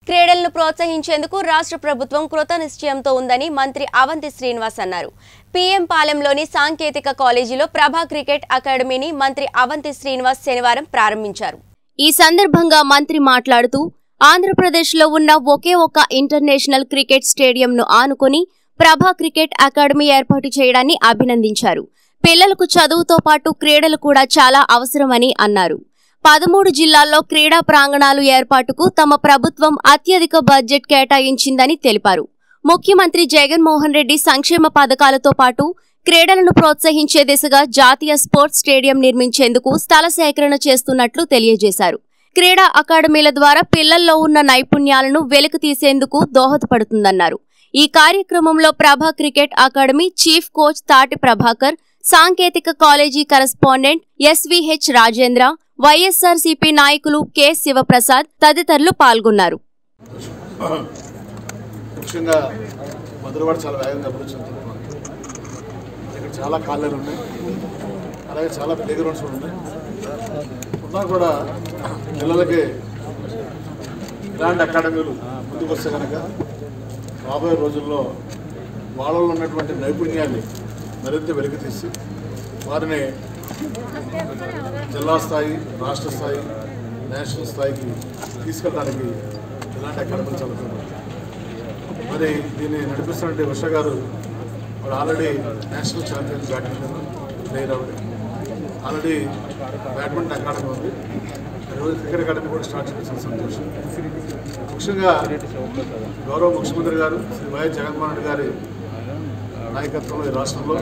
క్రీడలను ప్రోత్సహించేందుకు రాష్ట్ర ప్రభుత్వం కృత నిశ్చయంతో ఉందని మంత్రి అవంతి శ్రీనివాస్ అన్నారు పీఎం పాలెంలోని సాంకేతిక కాలేజీలో ప్రభా క్రికెట్ అకాడమీని మంత్రి అవంతి శ్రీనివాస్ శనివారం ప్రారంభించారు ఈ సందర్భంగా మంత్రి మాట్లాడుతూ ఆంధ్రప్రదేశ్లో ఉన్న ఒకే ఒక ఇంటర్నేషనల్ క్రికెట్ స్టేడియంను ఆనుకుని ప్రభా క్రికెట్ అకాడమీ ఏర్పాటు చేయడాన్ని అభినందించారు పిల్లలకు చదువుతో పాటు క్రీడలు కూడా చాలా అవసరమని అన్నారు పదమూడు జిల్లాల్లో క్రీడా ప్రాంగణాలు ఏర్పాటుకు తమ ప్రభుత్వం అత్యధిక బడ్జెట్ కేటాయించిందని తెలిపారు ముఖ్యమంత్రి జగన్మోహన్ రెడ్డి సంక్షేమ పథకాలతో పాటు క్రీడలను ప్రోత్సహించే దిశగా జాతీయ స్పోర్ట్స్ స్టేడియం నిర్మించేందుకు స్థల సేకరణ చేస్తున్నట్లు తెలియజేశారు క్రీడా అకాడమీల ద్వారా పిల్లల్లో ఉన్న నైపుణ్యాలను వెలికి తీసేందుకు దోహదపడుతుందన్నారు ఈ కార్యక్రమంలో ప్రభా cricket academy chief coach Tati Prabhakar సాంకేతిక college correspondent SVH Rajendra YSRCP నాయకులు కె శివప్రసాద్ తదితరులు పాల్గొన్నారు ముఖ్యంగా మధురవాడ చాలా వేగంగా అభివృద్ధి చెందుతుంది ఇక్కడ చాలా కాలేరు ఉన్నాయి అలాగే చాలా ప్లే గ్రౌండ్స్ కూడా ఉన్నాయి ఉన్నా కూడా పిల్లలకి ఇలాంటి అకాడమీలు ముందుకు వస్తే కనుక రాబోయే రోజుల్లో వాళ్ళలో ఉన్నటువంటి నైపుణ్యాన్ని మరింత వెలికి తీసి వారిని జిల్లా స్థాయి రాష్ట్ర స్థాయి నేషనల్ స్థాయికి తీసుకెళ్ళడానికి ఇలాంటి అకాడమీలు చదువుతున్నారు మరి దీన్ని నడిపిస్తున్నట్టు వర్ష గారు వాడు already national champion badminton player ఆవిడ ఆల్రెడీ బ్యాడ్మింటన్ అకాడమీ ఉంది ఈరోజు క్రికెట్ అకాడమీ కూడా స్టార్ట్ చేసిన సంతోషం ముఖ్యంగా గౌరవ ముఖ్యమంత్రి గారు శ్రీ వైఎస్ జగన్మోహన్ రెడ్డి గారి నాయకత్వంలో ఈ రాష్ట్రంలో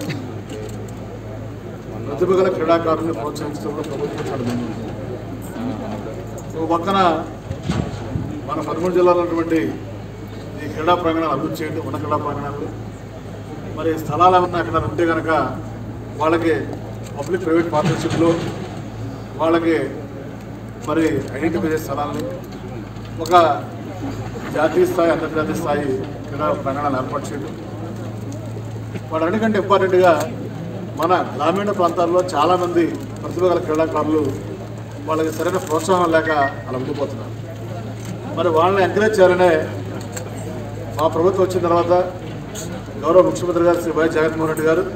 ప్రతిభ గల క్రీడాకారులను ప్రోత్సహించడంలో ప్రభుత్వం చాలా ముందు ఉంది. ఒక పక్కన మన పదమూడు జిల్లాలో ఉన్నటువంటి ఈ క్రీడా ప్రాంగణాలు అభివృద్ధి చేయడం ఉన్న క్రీడా ప్రాంగణాలు మరి స్థలాలు ఏమన్నా అక్కడ ఉంటే కనుక వాళ్ళకి పబ్లిక్ ప్రైవేట్ పార్ట్నర్షిప్లో వాళ్ళకి మరి ఐడెంటిఫై చేసే స్థలాల్ని ఒక జాతీయ స్థాయి అంతర్జాతీయ స్థాయి క్రీడా ప్రాంగణాలు ఏర్పాటు చేయడం వాటన్నిటికంటే ఇంపార్టెంట్గా మన గ్రామీణ ప్రాంతాల్లో చాలామంది ప్రతిభ గల క్రీడాకారులు వాళ్ళకి సరైన ప్రోత్సాహం లేక అలా ఉండిపోతున్నారు మరి వాళ్ళని ఎంకరేజ్ చేయాలనే మా ప్రభుత్వం వచ్చిన తర్వాత గౌరవ ముఖ్యమంత్రి గారు శ్రీ వైఎస్ జగన్మోహన్ రెడ్డి గారు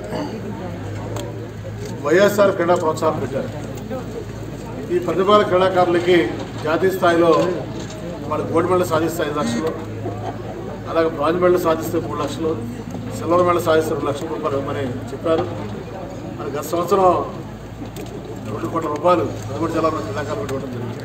వైఎస్ఆర్ క్రీడా ప్రోత్సాహం పెట్టారు ఈ ప్రతిభాల క్రీడాకారులకి జాతీయ స్థాయిలో వాళ్ళు గోల్డ్ మెడల్ సాధిస్తే ఐదు లక్షలు అలాగే బ్రాంజ్ మెడల్ సాధిస్తే మూడు లక్షలు సిల్వర్ మెడల్ సాధిస్తే రెండు లక్షల రూపాయలు ఇవ్వమని చెప్పారు మరి గత సంవత్సరం రెండు కోట్ల రూపాయలు పదమూడు జిల్లాలో క్రీడాకారులకు ఇవ్వడం జరిగింది